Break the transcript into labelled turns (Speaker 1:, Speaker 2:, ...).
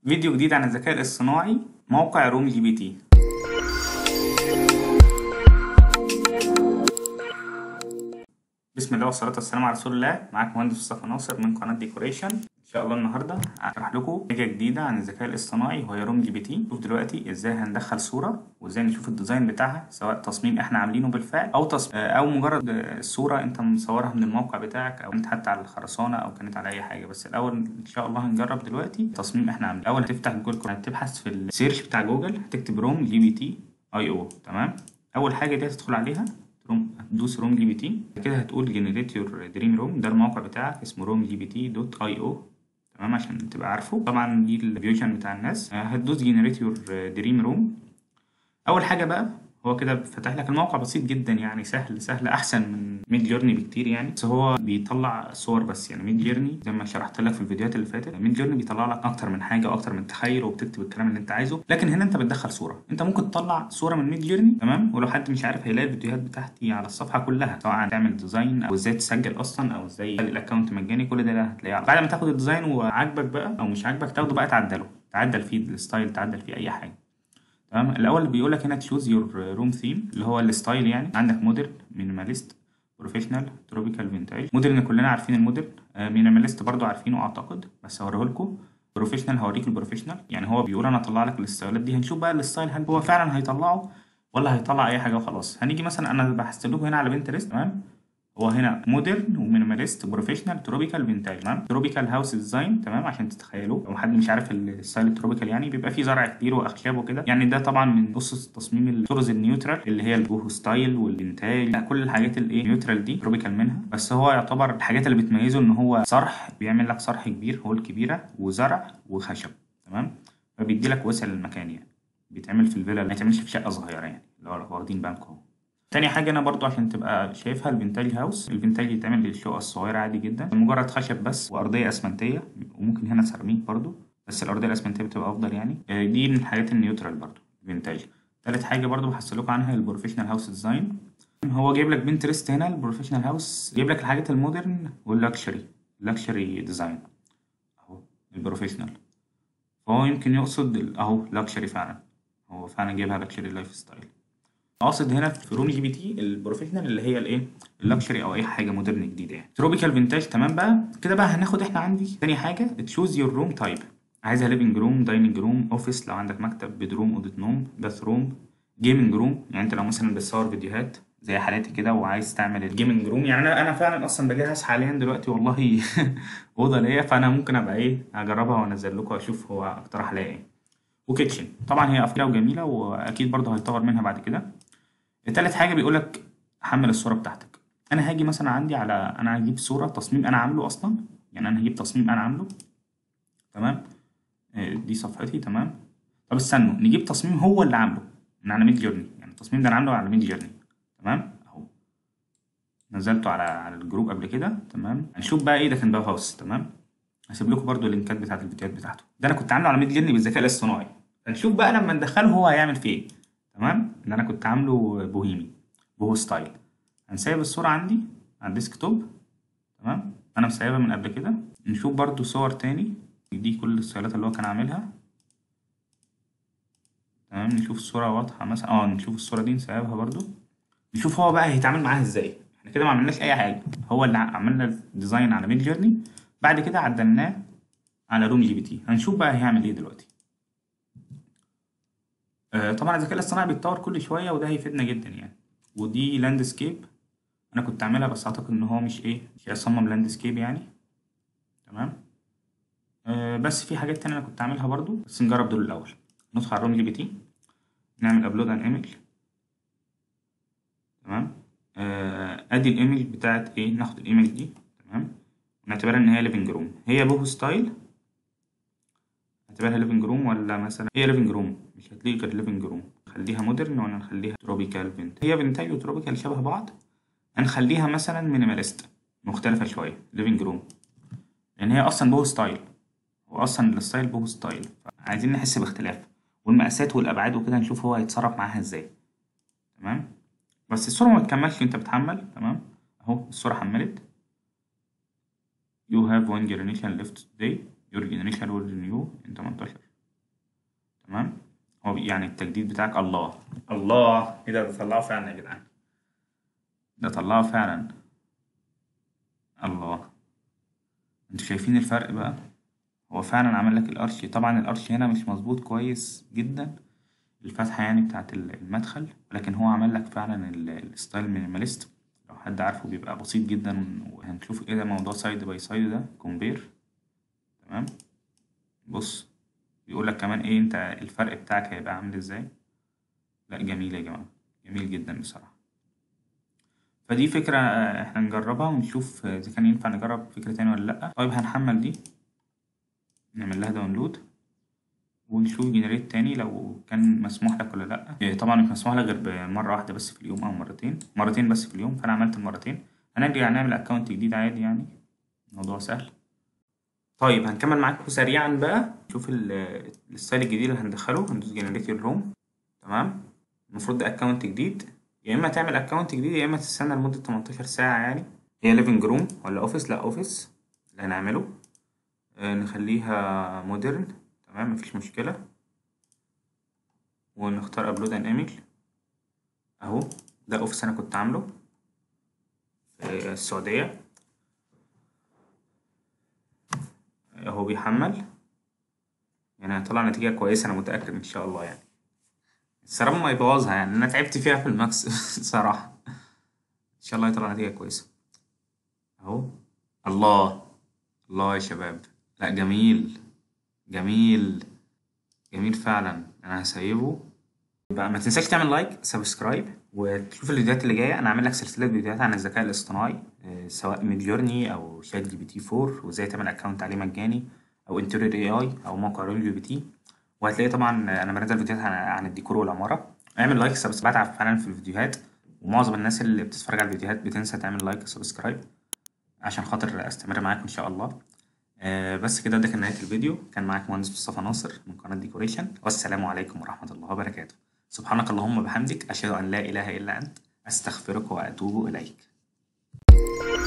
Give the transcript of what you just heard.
Speaker 1: فيديو جديد عن الذكاء الاصطناعي موقع روم جي بي تي بسم الله والصلاة والسلام على رسول الله معاك مهندس مصطفى ناصر من قناة ديكوريشن ان شاء الله النهارده هشرح لكم حاجه جديده عن الذكاء الاصطناعي وهي روم جي بي تي شوف دلوقتي ازاي هندخل صوره وازاي نشوف الديزاين بتاعها سواء تصميم احنا عاملينه بالفعل او تصميم او مجرد الصوره انت مصورها من الموقع بتاعك او انت حتى على الخرسانه او كانت على اي حاجه بس الاول ان شاء الله هنجرب دلوقتي تصميم احنا عاملينه الاول هتفتح جوجل كروم هتبحث في السيرش بتاع جوجل هتكتب روم جي بي تي اي او تمام اول حاجه دي هتدخل عليها روم هتدوس روم جي بي تي كده هتقول جنريت يور دريم روم ده الموقع بتاعك اسمه روم جي بي تي دوت اي او تمام عشان تبقى عارفه طبعا دي الفيوجن بتاع الناس هتدوس جنريت يور دريم روم اول حاجه بقى هو كده فتح لك الموقع بسيط جدا يعني سهل سهل احسن من ميد جيرني بكتير يعني بس هو بيطلع صور بس يعني ميد جيرني زي ما شرحت لك في الفيديوهات اللي فاتت ميد جيرني بيطلع لك اكتر من حاجه واكتر من تخيل وبتكتب الكلام اللي انت عايزه لكن هنا انت بتدخل صوره انت ممكن تطلع صوره من ميد جيرني تمام ولو حد مش عارف هيلاقي الفيديوهات بتاعتي على الصفحه كلها سواء هتعمل ديزاين او ازاي تسجل اصلا او ازاي الاكونت مجاني كل ده هتلاقيه على بعد ما تاخد الديزاين وعاجبك بقى او مش عاجبك تاخده بقى تعدله تعدل فيه الستايل تعدل فيه اي حاجه تمام الاول بيقول لك هنا تشوز يور روم ثيم اللي هو الستايل يعني عندك موديل مينيماليست بروفيشنال تروبيكال فينتاج موديل كلنا عارفين الموديل آه مينيماليست برضو عارفينه اعتقد بس هوريه لكم بروفيشنال هوريك البروفيشنال يعني هو بيقول انا اطلع لك الستايلات دي هنشوف بقى الستايل هل هو فعلا هيطلعه ولا هيطلع اي حاجه وخلاص هنيجي مثلا انا بحثت لكم هنا على بنترست تمام هو هنا مودرن ومينيماليست بروفيشنال تروبيكال فينتاج تمام تروبيكال هاوس ديزاين تمام عشان تتخيلوا لو حد مش عارف الستايل التروبيكال يعني بيبقى فيه زرع كتير واخشاب وكده يعني ده طبعا من اسس تصميم الطرز النيوترال اللي هي البوهو ستايل والفينتاج كل الحاجات الايه نيوترال دي تروبيكال منها بس هو يعتبر الحاجات اللي بتميزه ان هو صرح بيعمل لك صرح كبير هول كبيره وزرع وخشب تمام فبيدي لك وسع للمكان يعني بيتعمل في الفيلا ما يتعملش في شقه صغيره يعني اللي هو واخدين بالكم تاني حاجة أنا برضو عشان تبقى شايفها الفينتاج هاوس الفينتاج يتعمل للشقق الصغيرة عادي جدا مجرد خشب بس وأرضية أسمنتية وممكن هنا سيراميك برضو بس الأرضية الأسمنتية بتبقى أفضل يعني دي من الحاجات النيوترال برضو الفينتاج تالت حاجة برضو بحصلكوا عنها البروفيشنال هاوس ديزاين هو جايب لك بنترست هنا البروفيشنال هاوس جايب لك الحاجات المودرن واللاكشري لاكشري ديزاين أهو البروفيشنال فهو يمكن يقصد أهو لاكشري فعلا هو فعلا جايبها لاكشري لايف ستايل اقصد هنا في روم جي بي تي البروفيشنال اللي هي الايه اللكشري او اي حاجه مودرن جديده يعني تروبيكال فينتاج تمام بقى كده بقى هناخد احنا عندي تاني حاجه تشوز يور روم تايب عايزها ليفنج روم دايننج روم اوفيس لو عندك مكتب بيدروم اوضه نوم باث روم جيمنج روم يعني انت لو مثلا بتصور فيديوهات زي حالاتي كده وعايز تعمل الجيمنج روم يعني انا انا فعلا اصلا بجهز حاليا دلوقتي والله اوضه ليا فانا ممكن ابقى ايه اجربها وانزل لكم اشوف هو اقترح عليا ايه وكيتشن طبعا هي افكار وجميله واكيد برضه هيتطور منها بعد كده تالت حاجه بيقول لك حمل الصوره بتاعتك انا هاجي مثلا عندي على انا هجيب صوره تصميم انا عامله اصلا يعني انا هجيب تصميم انا عامله تمام دي صفحتي تمام طب استنوا نجيب تصميم هو اللي عامله من على ميد جيرني يعني التصميم ده انا عامله على ميد جيرني تمام اهو نزلته على على الجروب قبل كده تمام هنشوف بقى ايه ده كان باو هاوس تمام هسيب لكم برده اللينكات بتاعت الفيديوهات بتاعته ده انا كنت عامله على ميد جيرني بالذكاء الاصطناعي هنشوف بقى لما ندخله هو هيعمل فيه ايه تمام اللي انا كنت عامله بوهيمي بوهو ستايل هنسيب الصورة عندي على الديسكتوب تمام انا مسيبها من قبل كده نشوف برضو صور تاني دي كل الستايلات اللي هو كان عاملها تمام نشوف الصورة واضحة مثلا اه نشوف الصورة دي نسيبها برضو نشوف هو بقى هيتعامل معاها ازاي احنا كده ما عملناش اي حاجة هو اللي عملنا ديزاين على ميد جيرني بعد كده عدلناه على روم جي بي تي هنشوف بقى هيعمل ايه دلوقتي طبعا الذكاء الاصطناعي بيتطور كل شويه وده هيفيدنا جدا يعني ودي لاندسكيب انا كنت عاملها بس اعتقد ان هو مش ايه مش هيصمم لاندسكيب يعني تمام أه بس في حاجات تانية انا كنت عاملها برضو بس نجرب دول الاول ندخل على روم جي بي تي نعمل ابلود عن ايميل تمام أه ادي الايميل بتاعت ايه ناخد الايميل دي تمام ونعتبرها ان هي ليفنج روم هي بوهو ستايل نعتبرها ليفنج روم ولا مثلا هي ليفنج روم مش هتلاقي غير ليفنج روم نخليها مودرن ولا نخليها تروبيكال فينت هي فينتاج وتروبيكال شبه بعض هنخليها مثلا مينيماليست مختلفة شوية ليفنج روم لأن هي أصلا بوهو ستايل هو أصلا الستايل بوهو ستايل عايزين نحس باختلاف والمقاسات والأبعاد وكده نشوف هو هيتصرف معاها ازاي تمام بس الصورة ما تكملش انت بتحمل تمام اهو الصورة حملت you have one generation left today your generation will renew in 18 هو يعني التجديد بتاعك الله الله ايه ده ده طلعه فعلا يا جدعان ده طلعه فعلا الله انتوا شايفين الفرق بقى هو فعلا عمل لك الارش طبعا الارش هنا مش مظبوط كويس جدا الفتحة يعني بتاعت المدخل لكن هو عمل لك فعلا ال- الستايل مينيماليست لو حد عارفه بيبقى بسيط جدا وهنشوف ايه ده موضوع سايد باي سايد ده كومبير تمام بص بيقول لك كمان ايه انت الفرق بتاعك هيبقى عامل ازاي لا جميل يا جماعة جميل جدا بصراحة فدي فكرة آه، احنا نجربها ونشوف آه، اذا كان ينفع نجرب فكرة تانية ولا لأ طيب هنحمل دي نعمل لها داونلود ونشوف جنريت تاني لو كان مسموح لك ولا لأ إيه، طبعا مش مسموح لك غير بمرة واحدة بس في اليوم أو مرتين مرتين بس في اليوم فأنا عملت المرتين هنرجع نعمل أكونت جديد عادي يعني الموضوع سهل طيب هنكمل معاكم سريعا بقى نشوف ال- الستايل الجديد اللي هندخله هندوس جنريت يور روم تمام المفروض ده اكونت جديد يا اما تعمل اكونت جديد يا اما تستنى لمدة 18 ساعة يعني هي ليفنج روم ولا اوفيس لا اوفيس اللي هنعمله آه، نخليها مودرن تمام مفيش مشكلة ونختار ابلود ان ايميل اهو ده اوفيس انا كنت عامله في السعودية اهو بيحمل يعني هيطلع نتيجة كويسة انا متأكد ان شاء الله يعني الصراحة ما يبوظها يعني انا تعبت فيها في الماكس صراحة ان شاء الله يطلع نتيجة كويسة اهو الله الله يا شباب لا جميل جميل جميل فعلا انا هسيبه بقى ما تنساش تعمل لايك سبسكرايب وتشوف الفيديوهات اللي جايه انا عامل لك سلسله فيديوهات عن الذكاء الاصطناعي آه، سواء ميد جورني او شات جي بي تي 4 وازاي تعمل اكونت عليه مجاني او انتريور اي اي او موقع رول جي بي تي وهتلاقي طبعا انا بنزل فيديوهات عن, عن الديكور والعماره اعمل لايك سبسكرايب بتعب فعلا في الفيديوهات ومعظم الناس اللي بتتفرج على الفيديوهات بتنسى تعمل لايك وسبسكرايب عشان خاطر استمر معاكم ان شاء الله آه، بس كده ده كان نهايه الفيديو كان معاك مهندس مصطفى ناصر من قناه ديكوريشن والسلام عليكم ورحمه الله وبركاته سبحانك اللهم وبحمدك اشهد ان لا اله الا انت استغفرك واتوب اليك